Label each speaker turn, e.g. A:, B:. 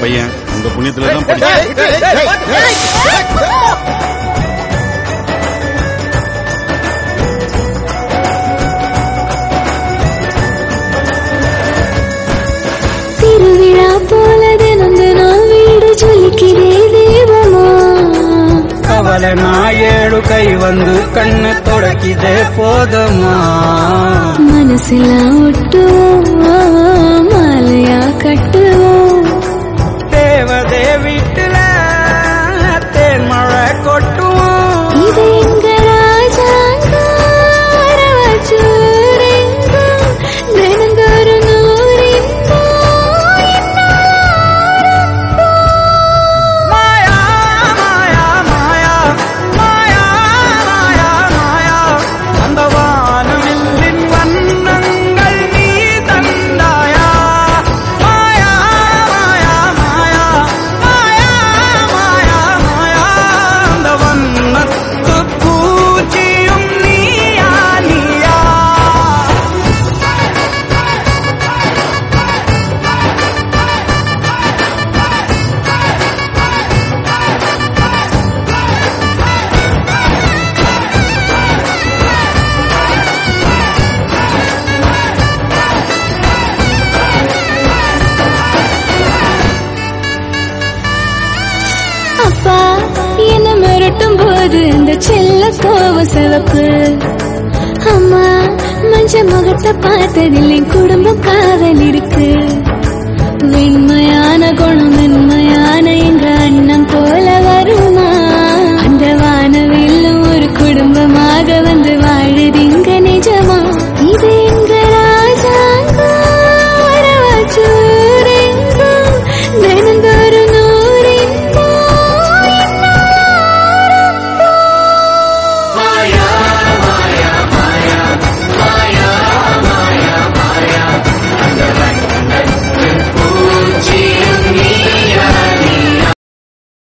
A: பையன் உங்க புண்ணியத்துல தான் படிச்சேன்
B: திருவிழா போல தினம் தினம் வீடு ஜொலிக்கிறே தேவமா
C: ಕವಲೆ ನಾ ಏಳು ಕೈ ಒಂದು ಕಣ್ಣು ತೊಡಕಿದೆ போதுமா
B: மனசுல ஒட்டுவோம் மாலையா கட்டுவோம்
C: தேவதே வீட்டுல தேன் மழை கொட்டுவோம்
B: இது எங்க ராஜாங்கார வச்சூரெங்கும் தினந்தோறும் நூறின்போம்
C: மாயா மாயா மாயா மாயா மாயா மாயா அந்த வானவில்லின் வண்ணங்கள் நீ தந்தாயா மாயா மாயா மாயா மாயா மாயா மாயா அந்த வண்ணத்து பூச்சியும் நீயா நீயா
B: அப்பா என்ன மிரட்டும் போது அந்த செல்ல கோவ சிவப்பு அம்மா மஞ்ச முகத்தை பார்த்ததில்லை குடும்பம் காவல் இருக்கு